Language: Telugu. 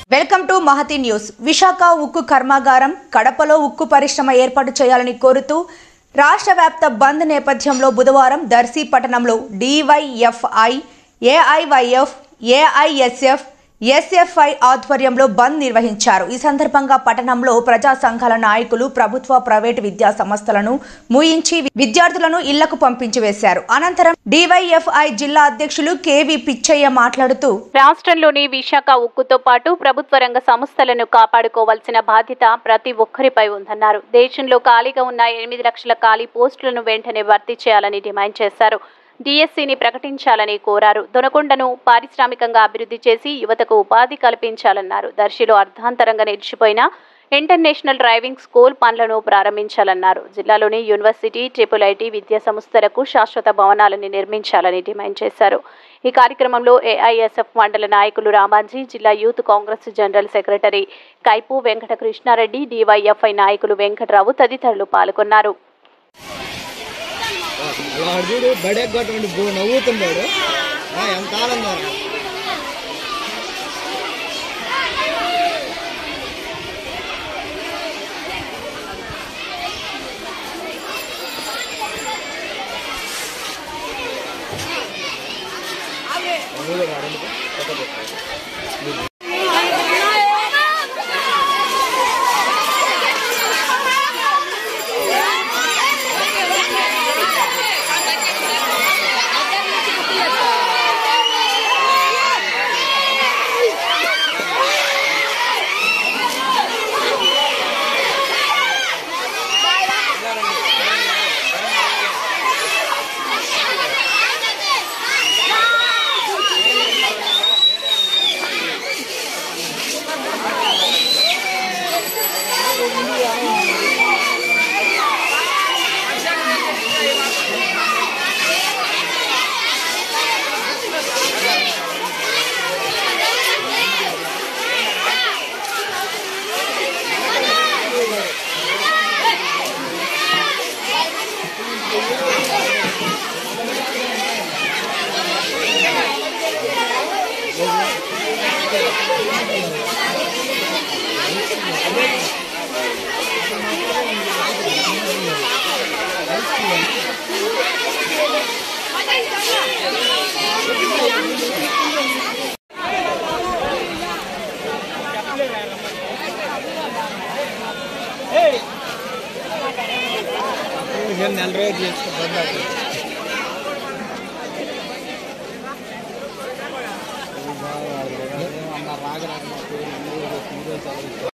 welcome to Mahathi news Visakha ఉక్కు కర్మాగారం కడపలో ఉక్కు పరిశ్రమ ఏర్పాటు చేయాలని కోరుతూ రాష్ట్ర వ్యాప్త బంద్ నేపథ్యంలో బుధవారం దర్శి పట్టణంలో డివైఎఫ్ఐ ఏఐవైఎఫ్ ఏఐఎస్ఎఫ్ ఎస్ఎఫ్ఐ ఆధ్వర్యంలో బంద్ నిర్వహించారు ఈ సందర్భంగా పట్టణంలో ప్రజా సంఘాల నాయకులు ప్రభుత్వ ప్రైవేటు విద్యా సంస్థలను మూయించి విద్యార్థులను ఇళ్లకు పంపించి వేశారు అనంతరం డివైఎఫ్ఐ జిల్లా అధ్యక్షులు కేవి పిచ్చయ్య మాట్లాడుతూ రాష్ట్రంలోని విశాఖ ఉక్కుతో పాటు ప్రభుత్వ రంగ సంస్థలను కాపాడుకోవాల్సిన బాధ్యత ప్రతి ఒక్కరిపై ఉందన్నారు దేశంలో ఖాళీగా ఉన్న ఎనిమిది లక్షల ఖాళీ పోస్టులను వెంటనే భర్తీ చేయాలని డిమాండ్ చేశారు డిఎస్సిని ప్రకటించాలని కోరారు దొనకొండను పారిశ్రామికంగా అభివృద్ధి చేసి యువతకు ఉపాధి కల్పించాలన్నారు దర్శిలో అర్ధాంతరంగా నిలిచిపోయిన ఇంటర్నేషనల్ డ్రైవింగ్ స్కూల్ పనులను ప్రారంభించాలన్నారు జిల్లాలోని యూనివర్సిటీ ట్రిపుల్ ఐటీ విద్యా సంస్థలకు శాశ్వత భవనాలను నిర్మించాలని డిమాండ్ చేశారు ఈ కార్యక్రమంలో ఏఐఎస్ఎఫ్ మండల నాయకులు రామాజీ జిల్లా youth Congress general secretary Kaipu Venkata Krishna Reddy DYFI నాయకులు వెంకట్రావు తదితరులు పాల్గొన్నారు అలా వాడు చూడు బడెగ్గొట్టండి బో నవ్వుతున్నాడు ఆ, ఎంత ఆనందం నేను నెల రోజులు చేసుకుంటాను రాగరాగ